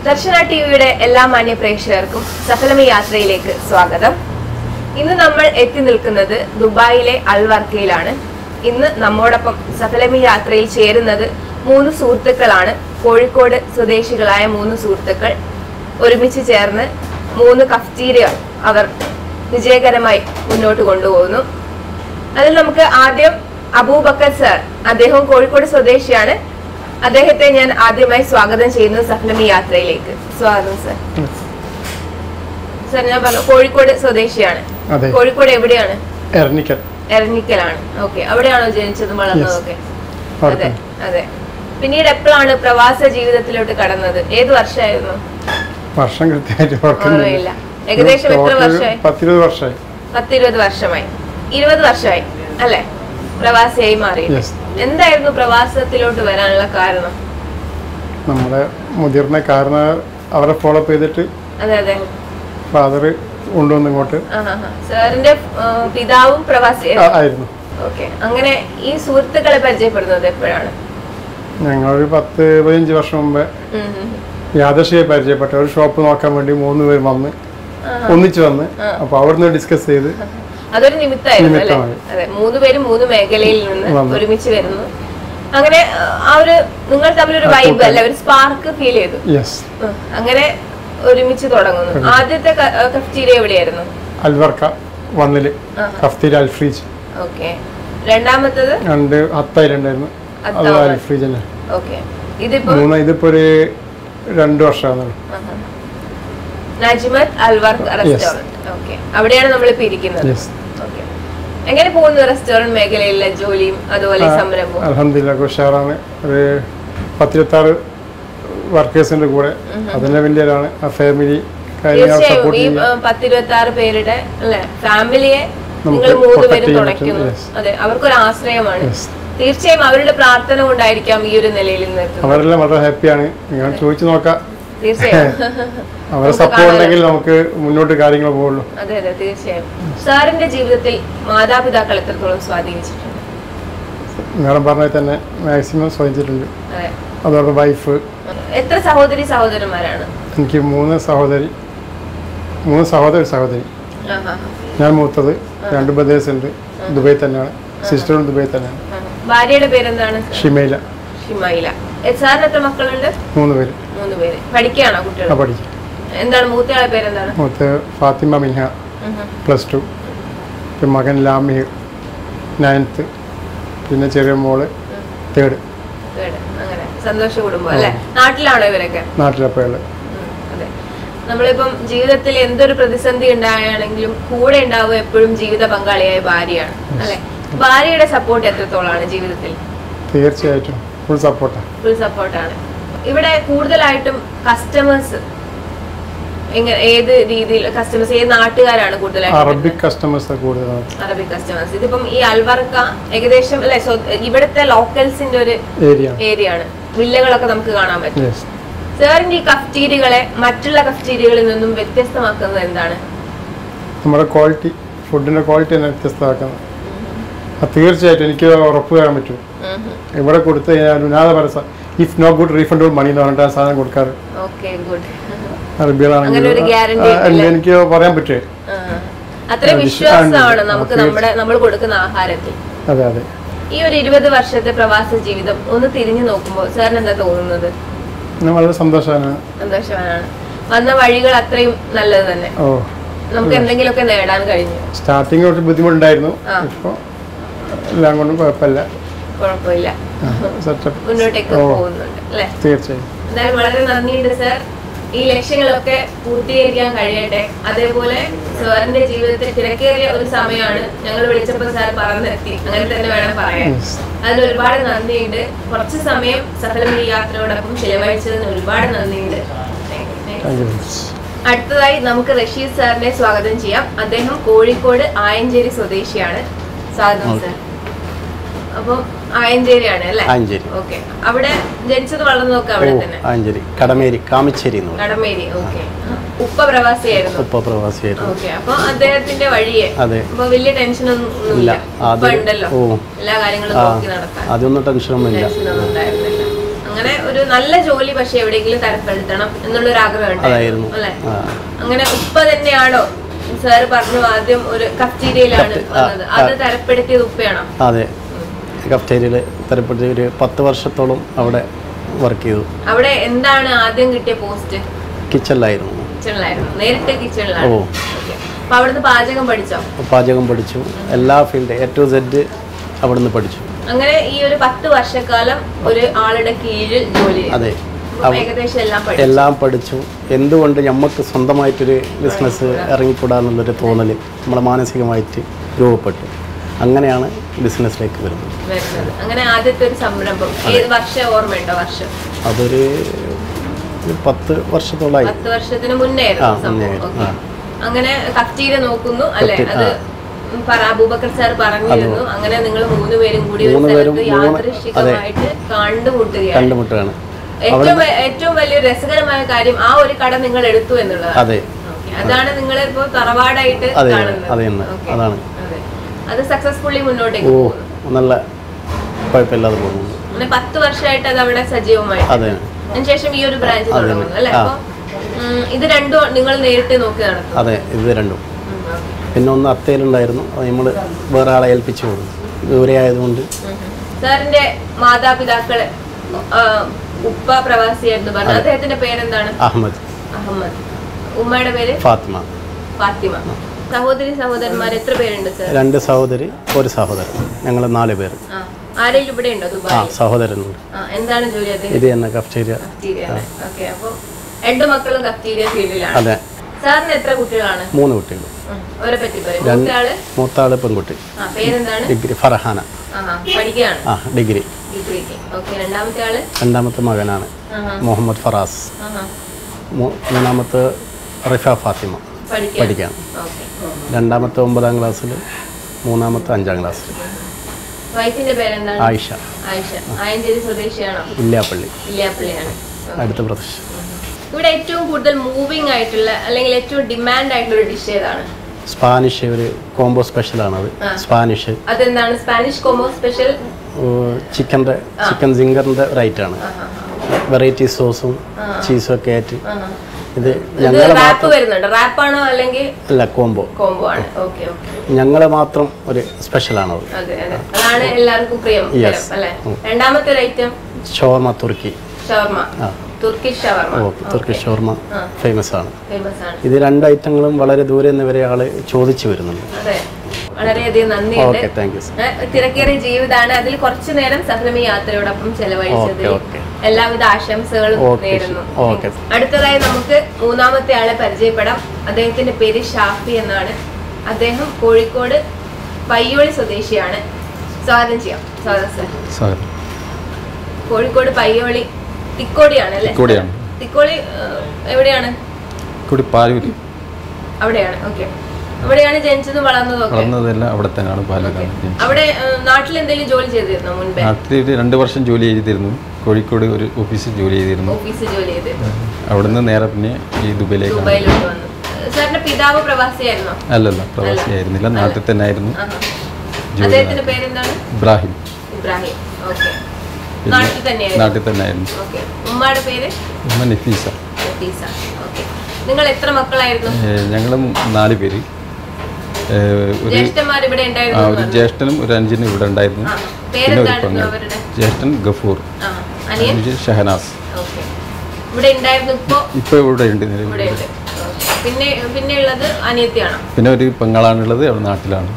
ദർശന ടിവിയുടെ എല്ലാ മാന്യ പ്രേക്ഷകർക്കും സഫലമി യാത്രയിലേക്ക് സ്വാഗതം ഇന്ന് നമ്മൾ എത്തി നിൽക്കുന്നത് ദുബായിലെ അൽവർക്കയിലാണ് ഇന്ന് നമ്മോടൊപ്പം സഫലമി യാത്രയിൽ ചേരുന്നത് മൂന്ന് സുഹൃത്തുക്കളാണ് കോഴിക്കോട് സ്വദേശികളായ മൂന്ന് സുഹൃത്തുക്കൾ ഒരുമിച്ച് ചേർന്ന് മൂന്ന് കഫ്റ്റീരിയ അവർ വിജയകരമായി മുന്നോട്ട് കൊണ്ടുപോകുന്നു അതിൽ നമുക്ക് ആദ്യം അബൂബക്കർ സർ അദ്ദേഹം കോഴിക്കോട് സ്വദേശിയാണ് അദ്ദേഹത്തെ ഞാൻ ആദ്യമായി സ്വാഗതം ചെയ്യുന്നു സഫലമി യാത്രയിലേക്ക് സ്വാഗതം സർ സർ ഞാൻ പറഞ്ഞു കോഴിക്കോട് സ്വദേശിയാണ് അതെ കോഴിക്കോട് എവിടെയാണ് എറണിക്കൽ എരഞ്ഞിക്കലാണ് ഓക്കെ അവിടെയാണോ ജനിച്ചതും വളർന്നതൊക്കെ അവിടെ അതെ അതെ പിന്നീട് എപ്പോഴാണ് പ്രവാസ ജീവിതത്തിലോട്ട് കടന്നത് ഏത് വർഷമായിരുന്നു വർഷം കൃത്യമായിട്ട് ഓർക്കുന്നില്ല. ഓർമ്മയില്ല ഏകദേശം എത്ര ടോട്ടൽ വർഷമായി പത്തിരുപത് വർഷമായി പത്തിരുപത് വർഷമായി ഇരുപത് വർഷമായി അല്ലേ പ്രവാസിയായി മാറി യെസ് എന്തായിരുന്നു പ്രവാസത്തിലോട്ട് വരാനുള്ള കാരണം നമ്മുടെ മുതിർന്ന കാരണം അവരെ ഫോളോ അപ്പ് ചെയ്തിട്ട് അതെ അതെ ഫാദർ കൊണ്ടുവന്ന് ഇങ്ങോട്ട് സാറിന്റെ പിതാവും പ്രവാസിയായിരുന്നു ആ- ആയിരുന്നു ഓക്കെ അങ്ങനെ ഈ സുഹൃത്തുക്കളെ പരിചയപ്പെടുന്നത് എപ്പോഴാണ് ഞങ്ങളൊരു പത്ത് പതിനഞ്ച് വർഷം മുമ്പ് ഉം ഉം. യാദർശിയെ പരിചയപ്പെട്ട ഒരു ഷോപ്പ് നോക്കാൻ വേണ്ടി മൂന്ന് പേര് വന്ന് ആഹാ. ഒന്നിച്ച് വന്ന് അപ്പോൾ അവിടുന്ന് ഡിസ്കസ് ചെയ്ത് അതൊരു നിമിത്തമായിരുന്നു അല്ലേ നിമിത്തമായി. അതെ മൂന്ന് പേരും മൂന്ന് മേഖലയിൽ നിന്ന് വന്നു. ഒരുമിച്ച് വരുന്നു അങ്ങനെ ആ, ആ ഒരു നിങ്ങൾ തമ്മിലൊരു ആ, വൈബ് കൂട്ടായി. അല്ല ഒരു സ്പാർക്ക് ഫീൽ ചെയ്തു യെസ് ഉം. അങ്ങനെ ഒരുമിച്ച് തുടങ്ങുന്നു ആദ്യത്തെ കഫ്റ്റീരിയ എവിടെയായിരുന്നു അൽവർക്ക വണ്ണില് ആഹാ. കഫ്തീര അൽഫ്രീജ് ഓക്കെ രണ്ടാമത്തത് രണ്ട് ഹത്തായിലുണ്ടായിരുന്നു അത് ഹത്തായിൽ. അൽഫ്രീജ് തന്നെ ഓക്കെ ഇതിപ്പോ മൂന്ന് ഇതിപ്പോ ഒരു രണ്ട് വർഷമാണ് ആഹാ. നജ്മത്ത് അൽവർഗ് റെസ്റ്റോറന്റ് ഓക്കെ അവിടെയാണ് നമ്മളിപ്പോ ഇരിക്കുന്നത് യെസ് ഓക്കെ എങ്ങനെ പോകുന്നു റെസ്റ്റോറന്റ് മേഖലയിലെ ജോലിയും അതുപോലെ ഈ സംരംഭവും അലഹമില്ല ഉഷാറാണ് ഒരു പത്തിരുപത്താറ് വർക്കേഴ്സിന്റെ കൂടെ അതിന്റെ വലിയൊരാണ് ആ ഫാമിലി കാര്യങ്ങൾ തീർച്ചയായും സപ്പോർട്ട് ഈ ചെയ്യുക പത്തിരുപത്തി ആറ് പേരുടെ അല്ലെ ഫാമിലിയെ നമുക്ക് നിങ്ങൾ മൂന്ന് protect പേരും ചെയ്യാൻ തുണയ്ക്കുന്നു പറ്റും, yes. അതെ അവർക്കൊരു ആശ്രയമാണ് Yes. തീർച്ചയായും അവരുടെ പ്രാർത്ഥന കൊണ്ടായിരിക്കാം ഈ ഒരു നിലയിൽ നിൽക്കുന്നത് അവരെല്ലാം വളരെ ഹാപ്പിയാണ് നിങ്ങൾ ചോദിച്ചു നോക്കാം തീർച്ചയായും അവരെ സപ്പോർട്ട് ഉണ്ടെങ്കിൽ നമുക്ക് മുന്നോട്ട് കാര്യങ്ങൾ പോകുള്ളൂ അതെ അതെ തീർച്ചയായും സാറിന്റെ ജീവിതത്തിൽ മാതാപിതാക്കൾ എത്രത്തോളം സ്വാധീനിച്ചിട്ടുണ്ട് നേരം പറഞ്ഞാൽ തന്നെ മാക്സിമം സ്വാധീനിച്ചിട്ടുണ്ട് അതെ അതോടെ വൈഫ് എത്ര സഹോദരി സഹോദരന്മാരാണ് എനിക്ക് മൂന്ന് സഹോദരി മൂന്ന് സഹോദരി സഹോദരി ആഹാ. ഞാൻ മൂത്തത് രണ്ട് ബ്രദേഴ്സ് ഉണ്ട് ദുബായ് തന്നെയാണ് സിസ്റ്ററും ദുബായ് തന്നെയാണ് ആഹാ. ഭാര്യയുടെ പേരെന്താണ് ഷിമയില ഷിമയില എ, സാറിന് എത്ര മക്കളുണ്ട് മൂന്ന് പേര് മൂന്ന് പേര് പഠിക്കുകയാണോ കുട്ടികൾ ആ പഠിക്കും എന്താണ് മൂത്തയാളെ പേരെന്താണ് മൂത്ത് ഫാത്തിമ മിൻഹ ഉം ഉം. പ്ലസ് ടു പിന്നെ മകൻ ലാമിഹ് നയൻത്ത് പിന്നെ ചെറിയ മോള് തേർഡ് കേട്. അങ്ങനെ സന്തോഷ കുടുംബം അല്ലെ നാട്ടിലാണോ ഇവരൊക്കെ നാട്ടിലപ്പോഴുള്ളത് ഉം, അതെ നമ്മളിപ്പം ജീവിതത്തിൽ എന്തൊരു പ്രതിസന്ധി ഉണ്ടായാണെങ്കിലും കൂടെ ഉണ്ടാവുക എപ്പോഴും ജീവിത പങ്കാളിയായ ഭാര്യയാണ് അല്ലെ ഭാര്യയുടെ സപ്പോർട്ട് എത്രത്തോളാണ് ജീവിതത്തിൽ തീർച്ചയായിട്ടും ഫുൾ സപ്പോർട്ടാണ് ഫുൾ സപ്പോർട്ടാണ് ഇവിടെ കൂടുതലായിട്ടും കസ്റ്റമേഴ്സ് എങ്ങനെ ഏത് രീതിയിൽ കസ്റ്റമേഴ്സ് ഏത് നാട്ടുകാരാണ് കൂടുതലായിട്ടും അറബിക് കസ്റ്റമേഴ്സ് കൂടുതലാണ് അറബിക് കസ്റ്റമേഴ്സ് ഇതിപ്പം ഈ അൽവർക്ക ഏകദേശം അല്ലെ സ്വ- ഇവിടുത്തെ ലോക്കൽസിന്റെ ഒരു ഏരിയ ഏരിയ ആണ് വില്ലകളൊക്കെ നമുക്ക് കാണാൻ പറ്റും യെസ് സാറിന്റെ ഈ കഫ്റ്റീരിയകളെ മറ്റുള്ള കഫ്റ്റീരിയകളിൽ നിന്നും വ്യത്യസ്തമാക്കുന്നത് എന്താണ് നമ്മുടെ ക്വാളിറ്റി ഫുഡിൻ്റെ ക്വാളിറ്റി തന്നെ വ്യത്യസ്തമാക്കുന്നത് അത് തീർച്ചയായിട്ടും എനിക്ക് ഉറപ്പ് തരാൻ പറ്റും ഇവിടെ കൊടുത്തു കഴിഞ്ഞാൽ ഉനാദ പരസ if no good refundable money എന്ന് പറഞ്ഞിട്ട് ആ സാധനം കൊടുക്കാറ് ഓക്കെ ഗുഡ് അറബികളാണെങ്കിൽ അങ്ങനെ ഒരു guarantee ആ, ഇല്ല. എനിക്ക് പറയാൻ പറ്റുമേ അത്രയും ആ, വിശ്വാസമാണ് ആ, നമുക്ക് തീർച്ച- നമ്മുടെ നമ്മൾ കൊടുക്കുന്ന ആഹാരത്തിൽ അതെ അതെ ഈ ഒരു ഇരുപത് വർഷത്തെ പ്രവാസ ജീവിതം ഒന്ന് തിരിഞ്ഞു നോക്കുമ്പോൾ സാറിന് എന്താ തോന്നുന്നത് ഞാൻ വളരെ സന്തോഷമാണ് സന്തോഷവാനാണ് വന്ന വഴികൾ അത്രയും നല്ലത് തന്നെ ഓ നമുക്ക് എന്തെങ്കിലുമൊക്കെ നേടാൻ കഴിഞ്ഞു സ്റ്റാർട്ടിങ് കുറച്ച് ബുദ്ധിമുട്ടുണ്ടായിരുന്നു ആ. ഇപ്പോൾ എല്ലാം കൊണ്ടും കുഴപ്പമില്ല കുഴപ്പമില്ല സെറ്റപ്പ് മുന്നോട്ടേക്ക് ഓ. പോകുന്നുണ്ട് അല്ലെ തീർച്ചയായും എന്തായാലും വളരെ നന്ദിയുണ്ട് സാർ ഈ ലക്ഷ്യങ്ങളൊക്കെ പൂർത്തീകരിക്കാൻ കഴിയട്ടെ അതേപോലെ സാറിന്റെ ജീവിതത്തിൽ തിരക്കേറിയ ഒരു സമയമാണ് ഞങ്ങൾ വിളിച്ചപ്പോൾ സാർ പറഞ്ഞെത്തി അങ്ങനെ തന്നെ വേണം പറയാൻ Yes. അതിന് ഒരുപാട് നന്ദിയുണ്ട് കുറച്ച് സമയം സഫലം ഈ യാത്രയോടൊപ്പം ചെലവഴിച്ചതിന് ഒരുപാട് നന്ദിയുണ്ട് Thank you. Thank you. Thank you very much അടുത്തതായി നമുക്ക് റഷീദ് സാറിനെ സ്വാഗതം ചെയ്യാം അദ്ദേഹം കോഴിക്കോട് ആയഞ്ചേരി സ്വദേശിയാണ് സ്വാഗതം സാർ അപ്പം ആയഞ്ചേരിയാണ് അല്ലേ ആഞ്ചേരി ഓക്കെ അവിടെ ജനിച്ചത് വളർന്നതൊക്കെ ഓ അവിടെ തന്നെ ആഞ്ചേരി കടമേരി കാമിച്ചേരി എന്ന് പറയും കടമേരി ഓക്കെ ഉപ്പ പ്രവാസിയായിരുന്നു ഉപ്പ പ്രവാസിയായിരുന്നു ഓക്കെ അപ്പൊ അദ്ദേഹത്തിന്റെ വഴിയെ അതെ അപ്പൊ വലിയ ടെൻഷനൊന്നും ഇല്ല. ഇല്ല ഉപ്പ ആദ്യം- ഉണ്ടല്ലോ ഓ. എല്ലാ കാര്യങ്ങളും ആ നോക്കി നടക്കാൻ അതൊന്നും ടെൻഷനൊന്നുമില്ല ടെൻഷനൊന്നും ഉണ്ടായിരുന്നില്ല അങ്ങനെ അങ്ങനെ ഒരു നല്ല ജോലി പക്ഷെ എവിടെയെങ്കിലും തരപ്പെടുത്തണം എന്നുള്ളൊരു ആഗ്രഹം അതായിരുന്നു. അല്ലെ ആ. അങ്ങനെ ഉപ്പ തന്നെയാണോ സാറ് പറഞ്ഞു ആദ്യം ഒരു കഫ്റ്റീരിയയിലാണ് കഫ്റ്റീ- ആ, വന്നത് അത് തരപ്പെടുത്തിയത് ഉപ്പയാണോ അതെ കഫ്റ്റേരിയയിൽ തരപ്പെട്ട് ഒരു പത്ത് വർഷത്തോളം അവിടെ വർക്ക് ചെയ്തു അവിടെ എന്താണ് ആദ്യം കിട്ടിയ പോസ്റ്റ് കിച്ചണിലായിരുന്നു കിച്ചണിലായിരുന്നു നേരിട്ട് കിച്ചണിലാണ് ഓ. Okay. അപ്പൊ അവിടുന്ന് പാചകം പഠിച്ചോ പാചകം പഠിച്ചു എല്ലാ ഫീൽഡ് എ ടു സെഡ് അവിടുന്ന് പഠിച്ചു അങ്ങനെ ഈ ഒരു പത്ത് വർഷക്കാലം ഒരു ആളുടെ കീഴിൽ ജോലി ചെയ്തു. അതെ അപ്പൊ അവ- ഏകദേശം എല്ലാം പഠിച്ചു എല്ലാം പഠിച്ചു എന്തുകൊണ്ട് നമുക്ക് സ്വന്തമായിട്ടൊരു ബിസിനസ് ഇറങ്ങിക്കൂടാന്നുള്ളൊരു തോന്നൽ നമ്മളെ മാനസികമായിട്ട് രൂപപ്പെട്ടു അങ്ങനെയാണ് ബിസിനസ്സിലേക്ക് വരുന്നത് വരുന്നത് അങ്ങനെ ആദ്യത്തെ ഒരു സംരംഭം ഏത് വർഷം ഓർമ്മയുണ്ടോ വർഷം അതൊരു ഒരു പത്ത് വർഷത്തോളമായി പത്ത് വർഷത്തിന് മുന്നേ ആ, ആയിരുന്നു സംഭവം മുന്നേ, Okay. ആ. അങ്ങനെ കഫ്റ്റീര നോക്കുന്നു അല്ലെ കഫ്റ്റീര, അത് ആ. പറ അബൂബക്കർ സാർ പറഞ്ഞിരുന്നു അങ്ങനെ നിങ്ങൾ മൂന്ന് പേരും കൂടി ഒരു മൂന്ന് പേരും സ്ഥലത്ത് മൂന്ന്- യാദൃശ്ചികമായിട്ട് കണ്ടുമുട്ടുകയാണ് കണ്ടുമുട്ടുകയാണ് ഏറ്റവും വ- ഏറ്റവും വലിയ രസകരമായ കാര്യം ആ ഒരു കട നിങ്ങൾ എടുത്തു എന്നുള്ളതാണ് അതെ Okay. അതാണ് നിങ്ങൾ ഇപ്പോ തറവാടായിട്ട് അതെ, കാണുന്നത് അതെ തന്നെ. Okay. അതാണ്. അതെ. അത് സക്സസ്ഫുള്ളി മുന്നോട്ടേക്ക് ഓ പോകുന്നു നല്ല കുഴപ്പമില്ലാതെ പോകുന്നു അങ്ങനെ പത്ത് വർഷമായിട്ട് അത് അവിടെ സജീവമായി അതെ അതിനുശേഷം ഈ ഒരു ബ്രാഞ്ച് അതെ. തുടങ്ങുന്നു അല്ലെ ആ. അപ്പൊ ഉം, ഇത് രണ്ടും നിങ്ങൾ നേരിട്ട് നോക്കി നടത്തും അതെ ഇത് രണ്ടും പിന്നെ ഒന്ന് അത്തയിലുണ്ടായിരുന്നു അത് നമ്മൾ വേറെ ആളെ ഏൽപ്പിച്ചു കൊടുക്കും ദൂരെ ആയതുകൊണ്ട് സാറിന്റെ മാതാപിതാക്കള് ആ, ഉപ്പ പ്രവാസിയായിരുന്നു പറഞ്ഞു അതെ. അദ്ദേഹത്തിന്റെ പേരെന്താണ് അഹമ്മദ് അഹമ്മദ് ഉമ്മയുടെ പേര് ഫാത്തിമ ഫാത്തിമ സഹോദരി സഹോദരന്മാർ എത്ര പേരുണ്ട് സാർ രണ്ട് സഹോദരി ഒരു സഹോദരൻ ഞങ്ങൾ നാല് പേര് ആ ആരെങ്കിലും ഇവിടെ ഉണ്ടോ ആ ദുബായ് സഹോദരനുണ്ട് ആ എന്താണ് ജോലി അദ്ദേഹം ഇത് തന്നെ കഫ്റ്റീരിയ കഫ്റ്റീരിയ ഓക്കെ അപ്പൊ രണ്ട് മക്കളും കഫ്റ്റീരിയ ഫീൽഡിലാണ് അതെ സാറിന് എത്ര കുട്ടികളാണ് മൂന്ന് കുട്ടികൾ ഉം, അവരെ പറ്റി പറയും രണ്ട് മൂത്തയാള് മൂത്താള് പെൺകുട്ടി ആ പേരെന്താണ് ഡിഗ്രി ഫർഹാന ആഹാ പഠിക്കുകയാണ് ആ ഡിഗ്രി ഡിഗ്രിക്ക് ഓക്കെ രണ്ടാമത്തെ ആള് രണ്ടാമത്തെ മകനാണ് ആഹാ മുഹമ്മദ് ഫറാസ് ആഹാ മൂ- മൂന്നാമത്തെ റിഫ ഫാത്തിമ പഠിക്കാൻ പഠിക്കുകയാണ് ഓക്കെ രണ്ടാമത്തെ ഒമ്പതാം ക്ലാസ്സിൽ മൂന്നാമത്തെ അഞ്ചാം ക്ലാസ്സിൽ വൈഫിന്റെ പേരെന്താണ് ആയിഷ ആയിഷ ആയഞ്ചേരി സ്വദേശിയാണോ ഇല്ലാപ്പള്ളി ഇല്ലാപ്പള്ളിയാണ് അടുത്ത പ്രദേശം ഇവിടെ ഏറ്റവും കൂടുതൽ മൂവിങ് ആയിട്ടുള്ള അല്ലെങ്കിൽ ഏറ്റവും ഡിമാൻഡ് ആയിട്ടുള്ള ഒരു ഡിഷ് ഏതാണ് സ്പാനിഷ് ഒരു കോംബോ സ്പെഷ്യലാണത് ആ. സ്പാനിഷ് അതെന്താണ് സ്പാനിഷ് കോമോ സ്പെഷ്യൽ ചിക്കൻ്റെ ചിക്കൻ സിംഗറിൻ്റെ ഒരു ഐറ്റാണ് വെറൈറ്റി സോസും ചീസും ഒക്കെ ആയിട്ട് ഇത് ഇത് ഞങ്ങൾ റാപ്പ് മാത്രം വരുന്നുണ്ട് റാപ്പാണോ അല്ലെങ്കിൽ അല്ല കോംബോ കോംബോ ആണ് ഓക്കെ ഓക്കെ ഞങ്ങൾ മാത്രം ഒരു സ്പെഷ്യലാണത് അതെ അതെ അതാണ് എല്ലാവർക്കും പ്രിയം Yes. അല്ലെ ഉം. രണ്ടാമത്തെ ഒരു ഐറ്റം ഷോർമ തുർക്കി ഷവർമ ആ തുർക്കിഷ് ഷവർമ ഓ തുർക്കി ഷോർമ ആ. ഫേമസ് ആണ് ഫേമസ് ആണ് ഇത് രണ്ട് ഐറ്റങ്ങളും വളരെ ദൂരെ നിന്ന് വരെ ആള് ചോദിച്ചു വരുന്നുണ്ട് അതെ വളരെയധികം നന്ദിയുണ്ട് ഓക്കെ താങ്ക് യു ഏ, തിരക്കേറിയ ജീവിതമാണ് അതിൽ കുറച്ചു നേരം സഫലമി യാത്രയോടൊപ്പം ചെലവഴിച്ചത് ഓക്കെ, ഓക്കെ. എല്ലാവിധ ആശംസകളും ഓക്കെ, നേരുന്നു ഓക്കെ. അടുത്തതായി നമുക്ക് മൂന്നാമത്തെ ആളെ പരിചയപ്പെടാം അദ്ദേഹത്തിന്റെ പേര് ഷാഫി എന്നാണ് അദ്ദേഹം കോഴിക്കോട് പയ്യോളി സ്വദേശിയാണ് സ്വാഗതം ചെയ്യാം സ്വാഗതം സർ സാർ കോഴിക്കോട് പയ്യോളി തിക്കോടിയാണ് അല്ലേ തിക്കോടിയാണ്. തിക്കോളി ഏ, എവിടെയാണ് കൂടി പാലൂര് അവിടെയാണ് ഓക്കെ അവിടെയാണ് ജനിച്ചതും വളർന്നതും ഒക്കെ വളർന്നതെല്ലാം അവിടെ തന്നെയാണ് പാലക്കാട് അവിടെ ഏ, നാട്ടിൽ എന്തെങ്കിലും ജോലി ചെയ്തിരുന്നോ മുൻപേ നാട്ടിൽ രണ്ട് വർഷം ജോലി ചെയ്തിരുന്നു കോഴിക്കോട് ഒരു ഓഫീസിൽ ജോലി ചെയ്തിരുന്നു ഓഫീസിൽ ജോലി ചെയ്തിരുന്നു അവിടുന്ന് നേരെ പിന്നെ ഈ ദുബൈയിലേക്കാണ് ദുബായിലോട്ട് വന്നു സാറിന്റെ പിതാവ് പ്രവാസിയായിരുന്നോ അല്ലല്ല പ്രവാസി ആയിരുന്നില്ല നാട്ടിൽ തന്നെ ആയിരുന്നു ആഹാ. ജോലി അദ്ദേഹത്തിന്റെ പേരെന്താണ് ഇബ്രാഹിം ഇബ്രാഹിം ഓക്കെ പിന്നെ നാട്ടിൽ തന്നെയായിരുന്നു നാട്ടിൽ തന്നെ ആയിരുന്നു ഓക്കെ ഉമ്മയുടെ പേര് ഉമ്മ നഫീസ ലത്തീസ ഓക്കെ നിങ്ങൾ എത്ര മക്കളായിരുന്നു ഏഹ് ഞങ്ങളും നാല് പേര് ഏഹ് ഒരു ജ്യേഷ്ഠന്മാർ ഇവിടെ ആ, ഉണ്ടായിരുന്നു ഒരു ജ്യേഷ്ഠനും ഒരു അഞ്ചിനും ഇവിടെ ഉണ്ടായിരുന്നു ആ, പിന്നെ ഒരു പേരെന്തായിരുന്നു പെങ്ങൾ അവരുടെ ജ്യേഷ്ഠൻ ഗഫൂർ ആ അനിയൻ അനുജൻ ഷഹനാസ് ഓക്കെ ഇവിടെ ഉണ്ടായിരുന്നു ഇപ്പോ ഇപ്പോൾ ഇവിടെ ഉണ്ട് ഇവിടെ ഉണ്ട് Okay. പിന്നെ പിന്നെ ഉള്ളത് അനിയത്തിയാണോ പിന്നെ ഒരു പെങ്ങളാണുള്ളത് അവിടെ നാട്ടിലാണ്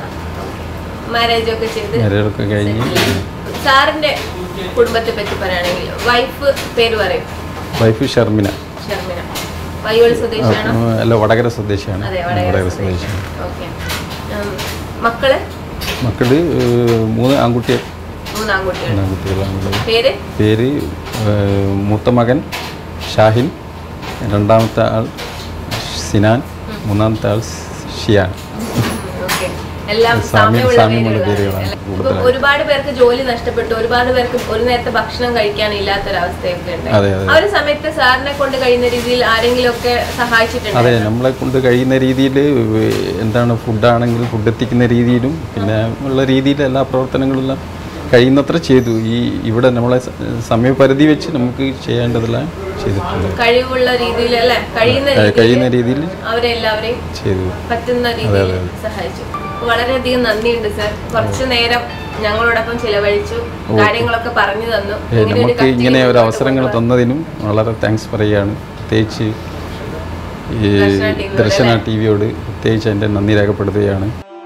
മാരേജ് ഒക്കെ ചെയ്ത് മാരേജൊക്കെ കഴിഞ്ഞ് സാറിന്റെ കുടുംബത്തെ പറ്റി പറയുകയാണെങ്കിൽ വൈഫ് പേര് പറയും വൈഫ് ഷർമിന ഷർമിന വയ്യോളി സ്വദേശിയാണോ ആ, അല്ല വടകര സ്വദേശിയാണ് അതെ വടകര വടകര സ്വദേശിയാണ് ഓക്കെ മക്കള് മക്കള് ഏഹ്, മൂന്ന് ആൺകുട്ടി മൂന്നാൺകുട്ടികൾ ആൺകുട്ടികളാണുള്ളത് പേര് പേര് ഏഹ്, മൂത്ത മകൻ ഷാഹിൻ രണ്ടാമത്തെ ആൾ സിനാൻ മൂന്നാമത്തെ ആൾ ഷിയാൻ ഓക്കെ എല്ലാം സാമ്യം- സാമ്യമുള്ള സാമ്യമുള്ള പേരുകളാണ്. പേരുകളാണ് ഇപ്പം കൂടുതലായി. ഒരുപാട് പേർക്ക് ജോലി നഷ്ടപ്പെട്ടു ഒരുപാട് പേർക്ക് ഒരു നേരത്തെ ഭക്ഷണം കഴിക്കാൻ ഇല്ലാത്തൊരവസ്ഥയൊക്കെ ഉണ്ട് അതെ, അതെ. ആ ഒരു സമയത്ത് സാറിനെ കൊണ്ട് കഴിയുന്ന രീതിയിൽ ആരെങ്കിലും ഒക്കെ സഹായിച്ചിട്ടുണ്ട് അതെ നമ്മളെ കൊണ്ട് കഴിയുന്ന രീതിയിൽ എന്താണ് ഫുഡാണെങ്കിൽ ഫുഡ് എത്തിക്കുന്ന രീതിയിലും പിന്നെ ഉള്ള രീതിയിൽ എല്ലാ പ്രവർത്തനങ്ങളെല്ലാം കഴിയുന്നത്ര ചെയ്തു ഈ ഇവിടെ നമ്മളെ സ- സമയപരിധി വെച്ച് നമുക്ക് ചെയ്യേണ്ടതെല്ലാം ചെയ്തിട്ടുണ്ട് കഴിവുള്ള രീതിയിൽ അല്ലേ കഴിയുന്ന കഴി- രീതിയിൽ കഴിയുന്ന രീതിയിൽ അവരെല്ലാവരെയും ചെയ്തു പറ്റുന്ന രീതിയിൽ സഹായിച്ചു വളരെയധികം നന്ദിയുണ്ട് സർ കുറച്ചു നേരം ഞങ്ങളോടൊപ്പം ചിലവഴിച്ചു കാര്യങ്ങളൊക്കെ പറഞ്ഞു തന്നു ഏ, ഇങ്ങനെ ഒരു നമുക്ക് കത്തി ഇങ്ങനെ ഒരു മുന്നോട്ട് അവസരങ്ങൾ കൊണ്ടുപോകാൻ. തന്നതിനും വളരെ താങ്ക്സ് പറയുകയാണ് പ്രത്യേകിച്ച് ഈ ദർശന TV യോട് ദർശന ടി വിയോട് പ്രത്യേകിച്ച് എൻ്റെ നന്ദി രേഖപ്പെടുത്തുകയാണ്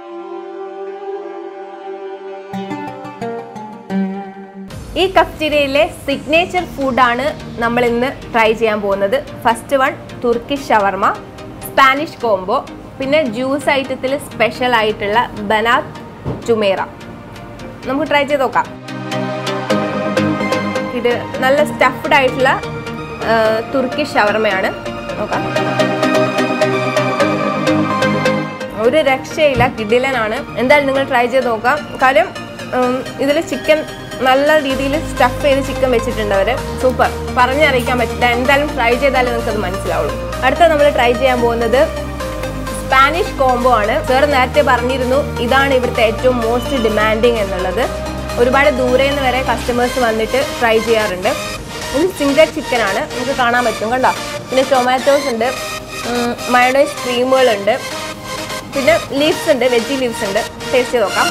ഈ കഫ്റ്റീരിയയിലെ സിഗ്നേച്ചർ ഫുഡാണ് നമ്മൾ ഇന്ന് ട്രൈ ചെയ്യാൻ പോകുന്നത് first one Turkish shawarma Spanish combo പിന്നെ ജ്യൂസ് ഐറ്റത്തിൽ സ്പെഷ്യൽ ആയിട്ടുള്ള ബനാത്ത് ചുമേറ നമുക്ക് ട്രൈ ചെയ്ത് നോക്കാം ഇത് നല്ല സ്റ്റഫ്ഡ് ആയിട്ടുള്ള ആ, തുർക്കിഷ് ഷവർമയാണ് നോക്കാം ഒരു രക്ഷയില്ല കിഡിലനാണ് എന്തായാലും നിങ്ങൾ ട്രൈ ചെയ്ത് നോക്കാം കാര്യം ഇതിൽ ചിക്കൻ നല്ല രീതിയിൽ സ്റ്റഫ് ചെയ്ത് ചിക്കൻ വെച്ചിട്ടുണ്ട് അവർ സൂപ്പർ പറഞ്ഞറിയിക്കാൻ പറ്റില്ല എന്തായാലും ട്രൈ ചെയ്താലേ നിങ്ങൾക്ക് അത് മനസ്സിലാവുള്ളൂ അടുത്ത നമ്മൾ ട്രൈ ചെയ്യാൻ പോകുന്നത് സ്പാനിഷ് കോംബോ ആണ് സാർ നേരത്തെ പറഞ്ഞിരുന്നു ഇതാണ് ഇവിടുത്തെ ഏറ്റവും മോസ്റ്റ് ഡിമാൻഡിങ് എന്നുള്ളത് ഒരുപാട് ദൂരെ നിന്ന് വരെ കസ്റ്റമേഴ്സ് വന്നിട്ട് ട്രൈ ചെയ്യാറുണ്ട് ഇത് സിംഗർ ചിക്കൻ ആണ് നമുക്ക് കാണാൻ പറ്റും കണ്ടോ പിന്നെ ടൊമാറ്റോസ് ഉണ്ട് മയോണൈസ് ക്രീമുകളുണ്ട് പിന്നെ ലീവ്സ് ഉണ്ട് വെജി ലീവ്സ് ഉണ്ട് ടേസ്റ്റ് ചെയ്ത് നോക്കാം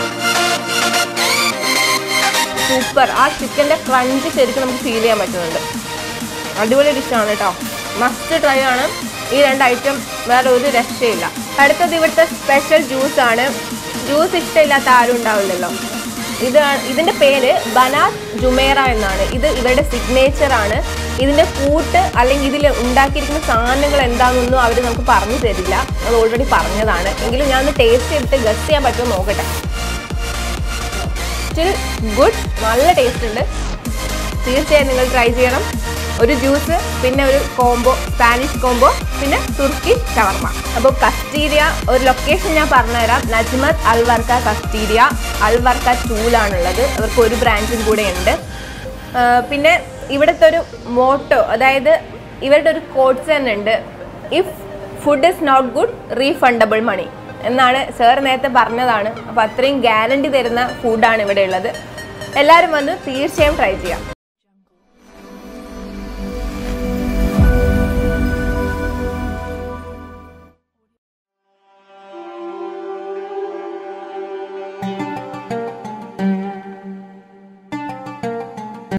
സൂപ്പർ ആ ചിക്കൻ്റെ ക്രഞ്ച് ശരിക്കും നമുക്ക് ഫീൽ ചെയ്യാൻ പറ്റുന്നുണ്ട് അടിപൊളി ഡിഷാണ് കേട്ടോ മസ്റ്റ് ട്രൈ ആണ് ഈ രണ്ട് ഐറ്റം വേറെ ഒരു രക്ഷയില്ല അടുത്തത് ഇവിടുത്തെ സ്പെഷ്യൽ ജ്യൂസ് ആണ് ജ്യൂസ് ഇഷ്ടമില്ലാത്ത ആരും ഉണ്ടാവില്ലല്ലോ ഇത് ഇതിന്റെ പേര് ബനാത് ജുമേറ എന്നാണ് ഇത് ഇവരുടെ സിഗ്നേച്ചർ ആണ് ഇതിന്റെ കൂട്ട് അല്ലെങ്കിൽ ഇതിൽ ഉണ്ടാക്കിയിരിക്കുന്ന സാധനങ്ങൾ എന്താണെന്നൊന്നും അവർ നമുക്ക് പറഞ്ഞു തരില്ല അത് ഓൾറെഡി പറഞ്ഞതാണ് എങ്കിലും ഞാൻ ഒന്ന് ടേസ്റ്റ് ചെയ്തിട്ട് ഗസ് ചെയ്യാൻ പറ്റുമോ നോക്കട്ടെ സ്റ്റിൽ ഗുഡ് നല്ല ടേസ്റ്റ് ഉണ്ട് തീർച്ചയായും നിങ്ങൾ ട്രൈ ചെയ്യണം ഒരു ജ്യൂസ് പിന്നെ ഒരു കോംബോ സ്പാനിഷ് കോംബോ പിന്നെ തുർക്കി ഷവർമ അപ്പോൾ കസ്റ്റീരിയ ഒരു ലൊക്കേഷൻ ഞാൻ പറഞ്ഞുതരാം നജ്മത്ത് അൽവർക്ക കസ്റ്റീരിയ അൽവർക്ക ടൂലാണുള്ളത് അവർക്ക് ഒരു ബ്രാഞ്ചും കൂടെ ഉണ്ട് പിന്നെ ഇവിടുത്തെ ഒരു മോട്ടോ അതായത് ഇവരുടെ ഒരു കോട്ട്സ് തന്നെ ഉണ്ട് if food is not good refundable money എന്നാണ് സാർ നേരത്തെ പറഞ്ഞതാണ് അപ്പോൾ അത്രയും ഗ്യാരണ്ടി തരുന്ന ഫുഡാണ് ഇവിടെ ഉള്ളത് എല്ലാവരും വന്ന് തീർച്ചയായും ട്രൈ ചെയ്യാം